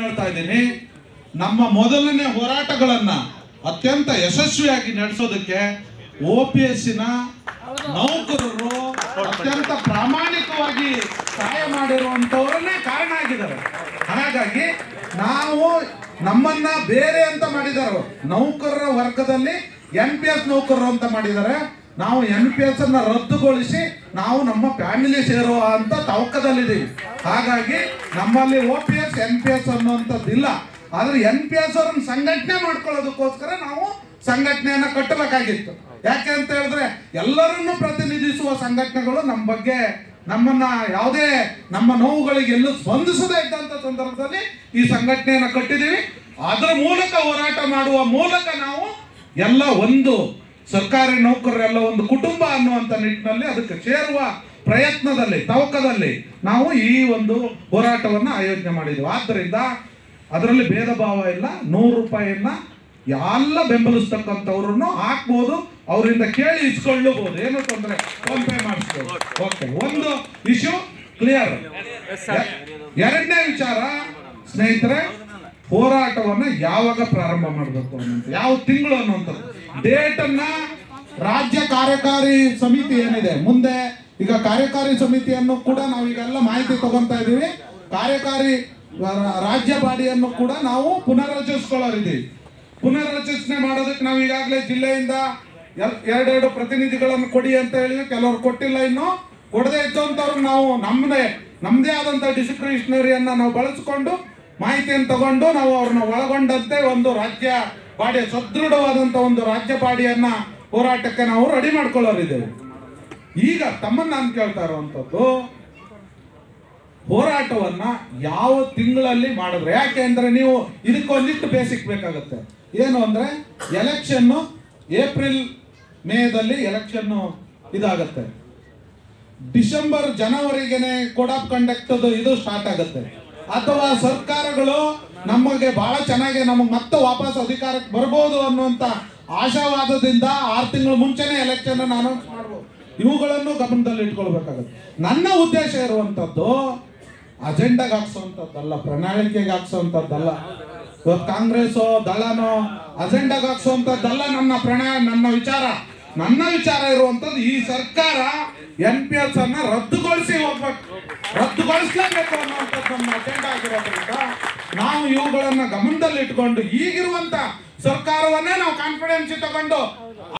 ಹೇಳ್ತಾ ಇದ್ದೀನಿ ನಮ್ಮ ಮೊದಲನೇ ಹೋರಾಟಗಳನ್ನ ಅತ್ಯಂತ ಯಶಸ್ವಿಯಾಗಿ ನಡೆಸೋದಕ್ಕೆ ಒ ಪಿ ಎಸ್ಸಿನ ನೌಕರರು ಅತ್ಯಂತ ಪ್ರಾಮಾಣಿಕವಾಗಿ ಸಹಾಯ ಮಾಡಿರುವಂತವರನ್ನೇ ಕಾರಣ ಆಗಿದ್ದಾರೆ ಹಾಗಾಗಿ ನಾವು ನಮ್ಮನ್ನ ಬೇರೆ ಅಂತ ಮಾಡಿದ್ದಾರೆ ನೌಕರರ ವರ್ಗದಲ್ಲಿ ಎನ್ ಪಿ ಎಸ್ ನೌಕರರು ಅಂತ ಮಾಡಿದ್ದಾರೆ ನಾವು ಎನ್ ಪಿ ಎಸ್ ಅನ್ನ ರದ್ದುಗೊಳಿಸಿ ನಾವು ನಮ್ಮ ಫ್ಯಾಮಿಲಿ ಸೇರುವ ಅಂತ ತವಕದಲ್ಲಿದ್ದೀವಿ ಹಾಗಾಗಿ ನಮ್ಮಲ್ಲಿ O P S N P S ಅನ್ನುವಂಥದ್ದಿಲ್ಲ ಆದ್ರೆ ಎನ್ ಪಿ ಎಸ್ ಅವರನ್ನ ಸಂಘಟನೆ ಮಾಡ್ಕೊಳ್ಳೋದಕ್ಕೋಸ್ಕರ ನಾವು ಸಂಘಟನೆಯನ್ನ ಕಟ್ಟಬೇಕಾಗಿತ್ತು ಯಾಕೆ ಅಂತ ಹೇಳಿದ್ರೆ ಎಲ್ಲರನ್ನು ಪ್ರತಿನಿಧಿಸುವ ಸಂಘಟನೆಗಳು ನಮ್ಮ ಬಗ್ಗೆ ನಮ್ಮನ್ನ ಯಾವುದೇ ನಮ್ಮ ನೋವುಗಳಿಗೆ ಎಲ್ಲೂ ಸ್ಪಂದಿಸದೇ ಇದ್ದಂತ ಸಂದರ್ಭದಲ್ಲಿ ಈ ಸಂಘಟನೆಯನ್ನ ಕಟ್ಟಿದೀವಿ ಅದರ ಮೂಲಕ ಹೋರಾಟ ಮಾಡುವ ಮೂಲಕ ನಾವು ಎಲ್ಲ ಒಂದು ಸರ್ಕಾರಿ ನೌಕರರೆಲ್ಲ ಒಂದು ಕುಟುಂಬ ಅನ್ನುವಂಥ ನಿಟ್ಟಿನಲ್ಲಿ ಅದಕ್ಕೆ ಸೇರುವ ಪ್ರಯತ್ನದಲ್ಲಿ ತವಕದಲ್ಲಿ ನಾವು ಈ ಒಂದು ಹೋರಾಟವನ್ನು ಆಯೋಜನೆ ಮಾಡಿದ್ವಿ ಆದ್ದರಿಂದ ಅದರಲ್ಲಿ ಭೇದ ಭಾವ ಇಲ್ಲ ನೂರು ರೂಪಾಯಿಯನ್ನ ಎಲ್ಲ ಬೆಂಬಲಿಸ್ತಕ್ಕಂಥವ್ರನ್ನು ಹಾಕ್ಬೋದು ಅವರಿಂದ ಕೇಳಿ ಇಸ್ಕೊಳ್ಳಬಹುದು ಏನು ತೊಂದರೆ ಫೋನ್ ಪೇ ಮಾಡಿಸ್ಬೋದು ಓಕೆ ಒಂದು ಇಶ್ಯೂ ಕ್ಲಿಯರ್ ಎರಡನೇ ವಿಚಾರ ಸ್ನೇಹಿತರೆ ಹೋರಾಟವನ್ನ ಯಾವಾಗ ಪ್ರಾರಂಭ ಮಾಡಬೇಕು ಅನ್ನೋದು ಯಾವ ತಿಂಗಳು ಅನ್ನುವಂಥದ್ದು ಡೇಟ್ ಅನ್ನ ರಾಜ್ಯ ಕಾರ್ಯಕಾರಿ ಸಮಿತಿ ಏನಿದೆ ಮುಂದೆ ಈಗ ಕಾರ್ಯಕಾರಿ ಸಮಿತಿಯನ್ನು ಕೂಡ ನಾವು ಈಗೆಲ್ಲ ಮಾಹಿತಿ ತಗೊಂತಾ ಇದೀವಿ ಕಾರ್ಯಕಾರಿ ರಾ- ರಾಜ್ಯ ಬಾಡಿಯನ್ನು ಕೂಡ ನಾವು ಪುನರ್ರಚಿಸ್ಕೊಳ್ಳೋರಿದ್ದೀವಿ ಪುನರ್ರಚನೆ ಮಾಡೋದಕ್ಕೆ ನಾವು ಈಗಾಗಲೇ ಜಿಲ್ಲೆಯಿಂದ ಎಲ್- ಎರಡೆರಡು ಪ್ರತಿನಿಧಿಗಳನ್ನು ಕೊಡಿ ಅಂತ ಹೇಳಿದ್ವಿ ಕೆಲವರು ಕೊಟ್ಟಿಲ್ಲ ಇನ್ನು ಕೊಡದೇ ಇದ್ದಂಥವ್ರು ನಾವು ನಮ್ಮದೇ ನಮ್ಮದೇ ಆದಂಥ ಡಿಸ್ಕ್ರಿಪ್ಷನರಿಯನ್ನ ನಾವು ಬಳಸಿಕೊಂಡು ಮಾಹಿತಿಯನ್ನು ತಗೊಂಡು ನಾವು ಅವ್ರನ್ನ ಒಳಗೊಂಡಂತೆ ಒಂದು ರಾಜ್ಯ ಬಾಡಿ ಸದೃಢವಾದಂಥ ಒಂದು ರಾಜ್ಯ ಬಾಡಿಯನ್ನ ಹೋರಾಟಕ್ಕೆ ನಾವು ರೆಡಿ ಮಾಡ್ಕೊಳ್ಳೋರಿದ್ದೇವೆ ಈಗ ತಮ್ಮನ್ನ ನಾನು ಕೇಳ್ತಾ ಇರುವಂಥದ್ದು ಹೋರಾಟವನ್ನ ಯಾವ ತಿಂಗಳಲ್ಲಿ ಮಾಡಿದ್ರೆ ಯಾಕೆ ಅಂದ್ರೆ ನೀವು ಇದಕ್ಕೆ ಒಂದಿಷ್ಟು ಬೇಸಿಕ್ ಬೇಕಾಗುತ್ತೆ ಏನು ಅಂದ್ರೆ ಎಲೆಕ್ಷನ್ ಏಪ್ರಿಲ್ ಮೇದಲ್ಲಿ ಎಲೆಕ್ಷನ್ ಇದಾಗತ್ತೆ ಡಿಸೆಂಬರ್ ಜನವರಿಗೆನೆ ಕೋಡ್ ಆಫ್ ಕಂಡಕ್ಟ್ ಇದು ಸ್ಟಾರ್ಟ್ ಆಗುತ್ತೆ ಅಥವಾ ಸರ್ಕಾರಗಳು ನಮಗೆ ಬಹಳ ಚೆನ್ನಾಗಿ ನಮಗೆ ಮತ್ತೆ ವಾಪಸ್ ಅಧಿಕಾರಕ್ಕೆ ಬರ್ಬೋದು ಅನ್ನುವಂತ ಆಶಾವಾದದಿಂದ ಆರು ತಿಂಗಳ ಮುಂಚೆನೆ ಎಲೆಕ್ಷನ್ ಅನೌನ್ಸ್ ಮಾಡ್ಬೋದು ಇವುಗಳನ್ನು ಗಮನದಲ್ಲಿ ಇಟ್ಕೊಳ್ಬೇಕಾಗುತ್ತೆ ನನ್ನ ಉದ್ದೇಶ ಇರುವಂತದ್ದು ಅಜೆಂಡಾಗೆ ಹಾಕ್ಸುವಂಥದ್ದಲ್ಲ ಪ್ರಣಾಳಿಕೆಗೆ ಹಾಕ್ಸುವಂಥದ್ದಲ್ಲ ಇವತ್ತು ಕಾಂಗ್ರೆಸ್ ದಳನೋ ಅಜೆಂಡಾಗೆ ಹಾಕ್ಸುವಂಥದ್ದಲ್ಲ ನನ್ನ ಪ್ರಣಾ ನನ್ನ ವಿಚಾರ ನನ್ನ ವಿಚಾರ ಇರುವಂತದ್ದು ಈ ಸರ್ಕಾರ ಎನ್ ಪಿ ಎಸ್ ಅನ್ನ ರದ್ದುಗೊಳಿಸಿ ಹೋಗ್ಬೇಕು ರದ್ದುಗೊಳಿಸಲೇಬೇಕು ಅನ್ನುವಂಥದ್ದು ನಮ್ಮ ಅಜೆಂಡಾ ಆಗಿರೋದ್ರಿಂದ ನಾವು ಇವುಗಳನ್ನ ಗಮನದಲ್ಲಿ ಇಟ್ಕೊಂಡು ಈಗಿರುವಂತ ಸರ್ಕಾರವನ್ನೇ ನಾವು ಕಾನ್ಫಿಡೆನ್ಸ್ ತಗೊಂಡು